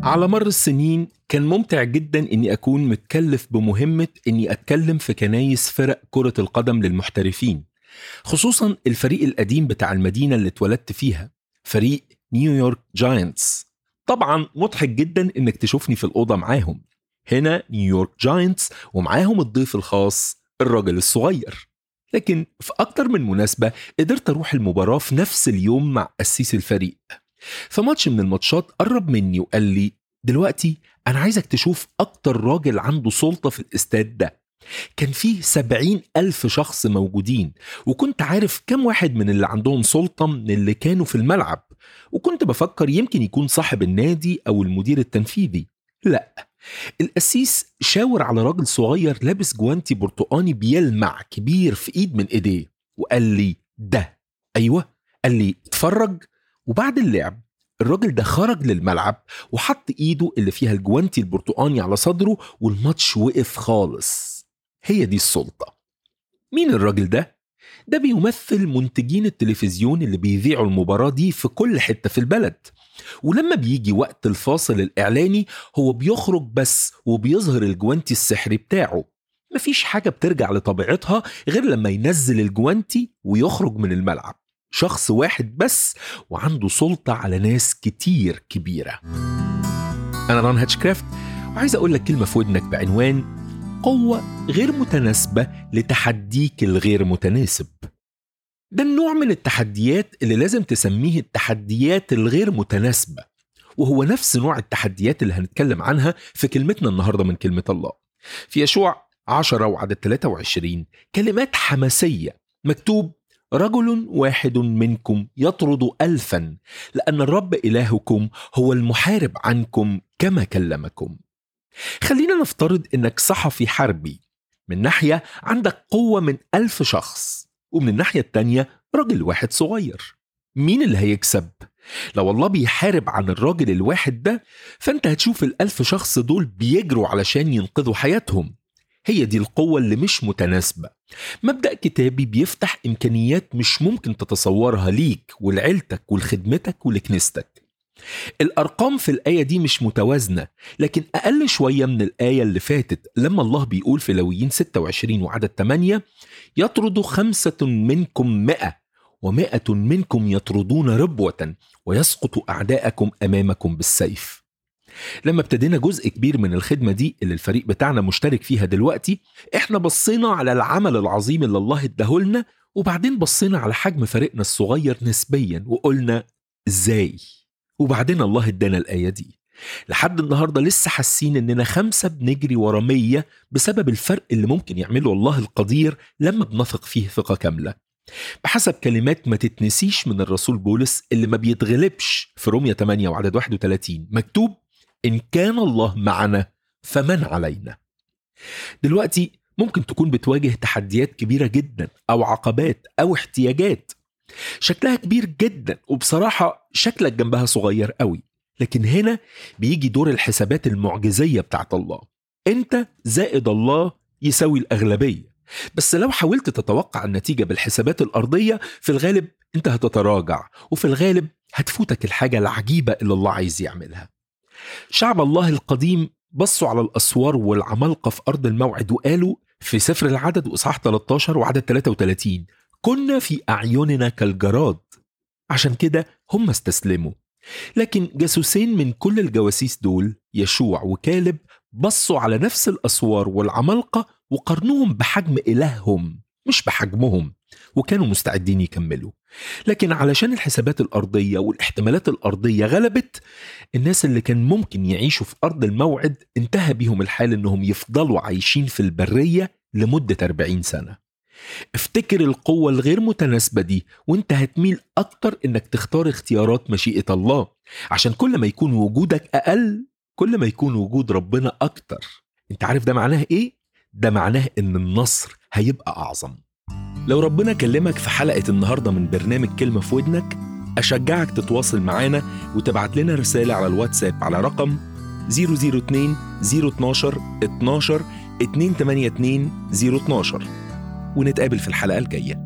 على مر السنين كان ممتع جدا اني اكون متكلف بمهمه اني اتكلم في كنايس فرق كره القدم للمحترفين خصوصا الفريق القديم بتاع المدينه اللي اتولدت فيها فريق نيويورك جاينتس طبعا مضحك جدا انك تشوفني في الاوضه معاهم هنا نيويورك جاينتس ومعاهم الضيف الخاص الراجل الصغير لكن في أكتر من مناسبة قدرت أروح المباراة في نفس اليوم مع أسيس الفريق فماتش من الماتشات قرب مني وقال لي دلوقتي أنا عايزك تشوف أكتر راجل عنده سلطة في الاستاد ده كان فيه سبعين ألف شخص موجودين وكنت عارف كم واحد من اللي عندهم سلطة من اللي كانوا في الملعب وكنت بفكر يمكن يكون صاحب النادي أو المدير التنفيذي لا القسيس شاور على راجل صغير لابس جوانتي برتقاني بيلمع كبير في ايد من ايديه وقال لي ده ايوه قال لي اتفرج وبعد اللعب الراجل ده خرج للملعب وحط ايده اللي فيها الجوانتي البرتقاني على صدره والماتش وقف خالص هي دي السلطة مين الراجل ده؟ ده بيمثل منتجين التلفزيون اللي بيذيعوا المباراة دي في كل حتة في البلد ولما بيجي وقت الفاصل الإعلاني هو بيخرج بس وبيظهر الجوانتي السحري بتاعه مفيش حاجة بترجع لطبيعتها غير لما ينزل الجوانتي ويخرج من الملعب شخص واحد بس وعنده سلطة على ناس كتير كبيرة أنا ران هاتشكرافت وعايز أقول لك كلمة في ودنك بعنوان قوة غير متناسبة لتحديك الغير متناسب ده النوع من التحديات اللي لازم تسميه التحديات الغير متناسبة وهو نفس نوع التحديات اللي هنتكلم عنها في كلمتنا النهاردة من كلمة الله في يشوع 10 وعدد 23 كلمات حماسية مكتوب رجل واحد منكم يطرد ألفا لأن الرب إلهكم هو المحارب عنكم كما كلمكم خلينا نفترض إنك صحفي حربي من ناحية عندك قوة من ألف شخص ومن الناحية التانية راجل واحد صغير مين اللي هيكسب؟ لو الله بيحارب عن الراجل الواحد ده فانت هتشوف الألف شخص دول بيجروا علشان ينقذوا حياتهم هي دي القوة اللي مش متناسبة مبدأ كتابي بيفتح إمكانيات مش ممكن تتصورها ليك ولعيلتك ولخدمتك ولكنيستك الأرقام في الآية دي مش متوازنة لكن أقل شوية من الآية اللي فاتت لما الله بيقول في لويين 26 وعدد 8 يطرد خمسة منكم مئة ومائة منكم يطردون ربوة ويسقط أعداءكم أمامكم بالسيف لما ابتدينا جزء كبير من الخدمة دي اللي الفريق بتاعنا مشترك فيها دلوقتي احنا بصينا على العمل العظيم اللي الله اداهولنا وبعدين بصينا على حجم فريقنا الصغير نسبيا وقلنا ازاي وبعدين الله ادانا الآية دي لحد النهارده لسه حاسين اننا خمسه بنجري ورا مية بسبب الفرق اللي ممكن يعمله الله القدير لما بنثق فيه ثقه كامله. بحسب كلمات ما تتنسيش من الرسول بولس اللي ما بيتغلبش في رومية 8 وعدد 31 مكتوب إن كان الله معنا فمن علينا. دلوقتي ممكن تكون بتواجه تحديات كبيرة جدا أو عقبات أو احتياجات شكلها كبير جدا وبصراحة شكلك جنبها صغير قوي لكن هنا بيجي دور الحسابات المعجزية بتاعت الله انت زائد الله يساوي الأغلبية بس لو حاولت تتوقع النتيجة بالحسابات الأرضية في الغالب انت هتتراجع وفي الغالب هتفوتك الحاجة العجيبة اللي الله عايز يعملها شعب الله القديم بصوا على الأسوار والعمالقة في أرض الموعد وقالوا في سفر العدد وإصحاح 13 وعدد 33 كنا في أعيننا كالجراد عشان كده هم استسلموا لكن جاسوسين من كل الجواسيس دول يشوع وكالب بصوا على نفس الأسوار والعمالقة وقارنوهم بحجم إلههم مش بحجمهم وكانوا مستعدين يكملوا لكن علشان الحسابات الأرضية والاحتمالات الأرضية غلبت الناس اللي كان ممكن يعيشوا في أرض الموعد انتهى بيهم الحال إنهم يفضلوا عايشين في البرية لمدة 40 سنة افتكر القوة الغير متناسبة دي وانت هتميل أكتر إنك تختار اختيارات مشيئة الله عشان كل ما يكون وجودك أقل كل ما يكون وجود ربنا أكتر انت عارف ده معناه إيه؟ ده معناه إن النصر هيبقى أعظم لو ربنا كلمك في حلقة النهاردة من برنامج كلمة في ودنك أشجعك تتواصل معانا وتبعت لنا رسالة على الواتساب على رقم 002 012 12 282 012 ونتقابل في الحلقة الجاية